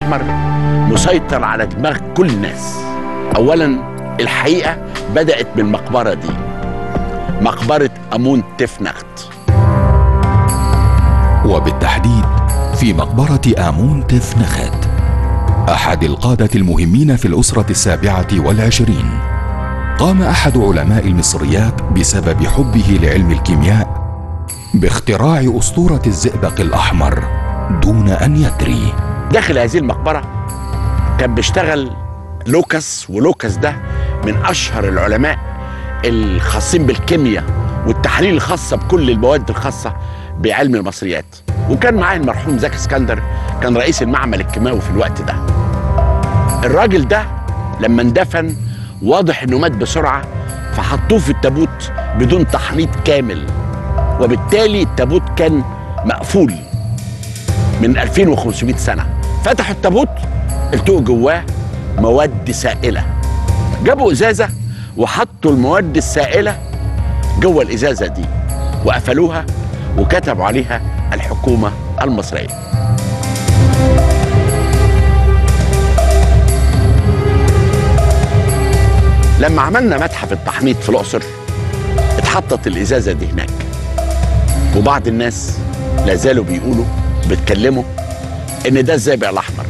الاحمر مسيطر على دماغ كل الناس اولا الحقيقه بدات بالمقبره دي مقبره امون تفنخت وبالتحديد في مقبرة آمون تفنخت أحد القادة المهمين في الأسرة السابعة والعشرين قام أحد علماء المصريات بسبب حبه لعلم الكيمياء باختراع أسطورة الزئبق الأحمر دون أن يدري داخل هذه المقبره كان بيشتغل لوكاس ولوكاس ده من اشهر العلماء الخاصين بالكيمياء والتحاليل الخاصه بكل المواد الخاصه بعلم المصريات وكان معاه المرحوم زكي اسكندر كان رئيس المعمل الكيماوي في الوقت ده الراجل ده لما اندفن واضح انه مات بسرعه فحطوه في التابوت بدون تحنيط كامل وبالتالي التابوت كان مقفول من 2500 سنه فتحوا التابوت التقوا جواه مواد سائله جابوا ازازه وحطوا المواد السائله جوه الازازه دي وقفلوها وكتبوا عليها الحكومه المصريه لما عملنا متحف التحنيط في الاقصر اتحطت الازازه دي هناك وبعض الناس لا زالوا بيقولوا بيتكلموا ان ده الزئبق الاحمر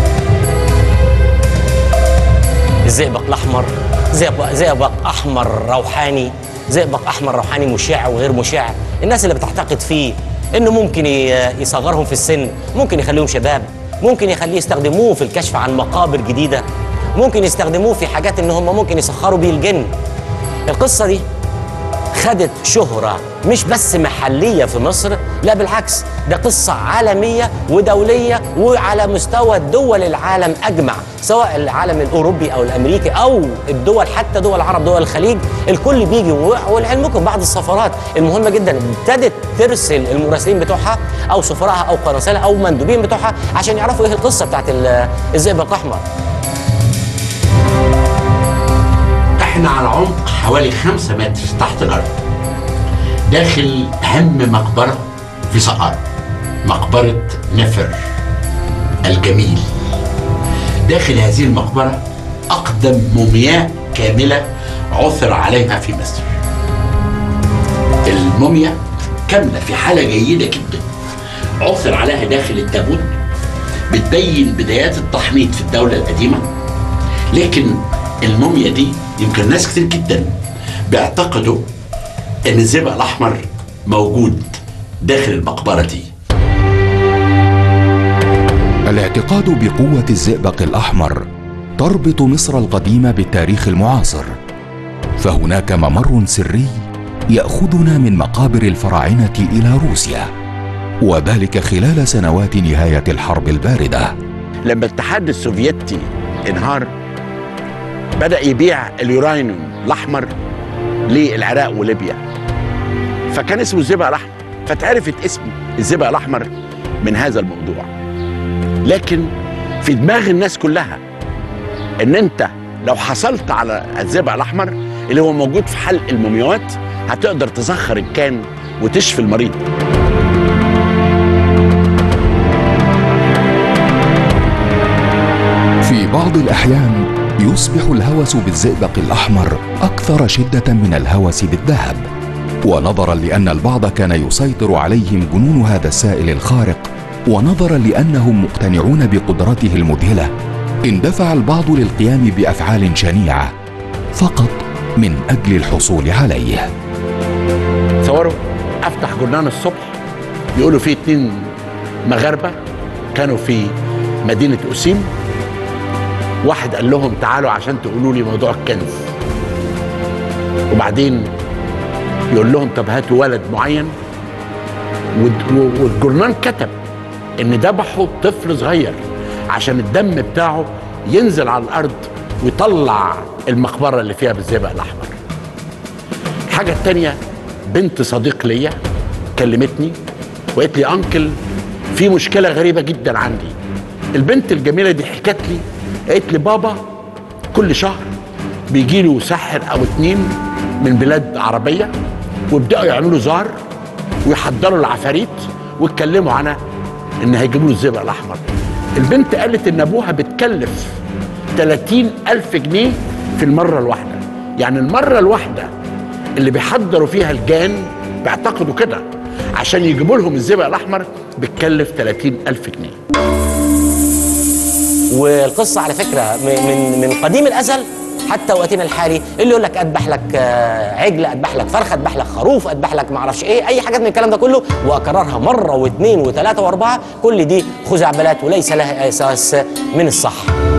الزئبق الاحمر زئبق زئبق احمر روحاني زئبق احمر روحاني مشع وغير مشع الناس اللي بتعتقد فيه انه ممكن ي- يصغرهم في السن ممكن يخليهم شباب ممكن يخليه يستخدموه في الكشف عن مقابر جديده ممكن يستخدموه في حاجات ان هم ممكن يسخروا بيه الجن القصه دي خدت شهرة مش بس محلية في مصر لا بالعكس ده قصة عالمية ودولية وعلى مستوى دول العالم أجمع سواء العالم الأوروبي أو الأمريكي أو الدول حتى دول العرب دول الخليج الكل بيجي ولعلمكم بعض السفارات المهمة جدا ابتدت ترسل المراسلين بتوعها أو سفراءها أو قناصلها أو مندوبين بتوعها عشان يعرفوا إيه القصة بتاعت ال- الزئبق الأحمر احنا على عمق حوالي خمسة متر تحت الارض داخل اهم مقبرة في سقارة مقبرة نفر الجميل داخل هذه المقبرة اقدم مومياء كاملة عثر عليها في مصر الموميا كاملة في حالة جيدة جدا عثر عليها داخل التابوت بتبين بدايات التحنيط في الدولة القديمة لكن الموميا دي يمكن ناس كتير جدا بيعتقدوا ان الزئبق الاحمر موجود داخل المقبره دي الاعتقاد بقوة الزئبق الأحمر تربط مصر القديمة بالتاريخ المعاصر فهناك ممر سري يأخذنا من مقابر الفراعنة إلى روسيا وذلك خلال سنوات نهاية الحرب الباردة لما الاتحاد السوفيتي انهار بدا يبيع اليورانيوم الاحمر للعراق وليبيا فكان اسمه الزئبق الاحمر فتعرفت اسم الزئبق الاحمر من هذا الموضوع لكن في دماغ الناس كلها ان انت لو حصلت على الزئبق الاحمر اللي هو موجود في حلق المومياوات هتقدر تسخر الكان وتشفي المريض في بعض الأحيان يصبح الهوس بالزئبق الأحمر أكثر شدة من الهوس بالذهب ونظرا لأن البعض كان يسيطر عليهم جنون هذا السائل الخارق ونظرا لأنهم مقتنعون بقدرته المذهلة اندفع البعض للقيام بأفعال شنيعة فقط من أجل الحصول عليه تصوروا افتح جورنال الصبح يقولوا فيه اتنين مغاربه كانوا في مدينه اسيم واحد قال لهم تعالوا عشان تقولوا لي موضوع الكنز وبعدين يقول لهم طب هاتوا ولد معين والد- و- والجورنال كتب ان ذبحوا طفل صغير عشان الدم بتاعه ينزل على الارض ويطلع المقبره اللي فيها بالزئبق الاحمر الحاجة التانية بنت صديق ليا كلمتني وقالت لي انكل في مشكلة غريبة جدا عندي البنت الجميلة دي حكت لي قالت لي بابا كل شهر بيجي له ساحر او اتنين من بلاد عربية ويبدأوا يعملوا زار ويحضروا العفاريت ويتكلموا عنها ان هيجيبوا له الزئبق الاحمر البنت قالت ان ابوها بتكلف 30 ألف جنيه في المرة الواحدة يعني المرة الواحدة اللي بيحضروا فيها الجان بيعتقدوا كده عشان يجيبوا لهم الزئبق الأحمر بتكلف 30 ألف جنيه والقصه على فكره م- من من قديم الازل حتى وقتنا الحالي اللي يقول لك اذبح لك آه، عجل اذبح لك فرخه اذبح لك خروف اذبح لك ما اعرفش ايه اي حاجات من الكلام ده كله واكررها مره واثنين وثلاثه واربعه كل دي خزعبلات وليس لها اساس من الصح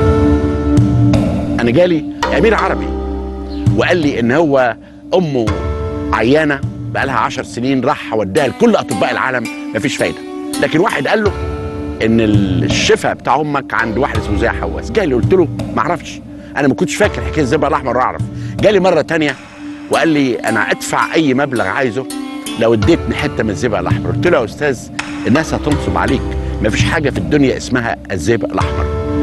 انا جالي امير عربي وقال لي ان هو امه عيانه بقالها عشر سنين راح وداها لكل اطباء العالم مفيش فايده لكن واحد قال له ان الشفاء بتاع امك عند واحد اسمه زي حواس جالي قلت له ما اعرفش انا ما كنتش فاكر حكايه الزئبق الاحمر واعرف جالي مره تانية وقال لي انا ادفع اي مبلغ عايزه لو اديتني حته من الزئبق الاحمر قلت له يا استاذ الناس هتنصب عليك مفيش حاجه في الدنيا اسمها الزئبق الاحمر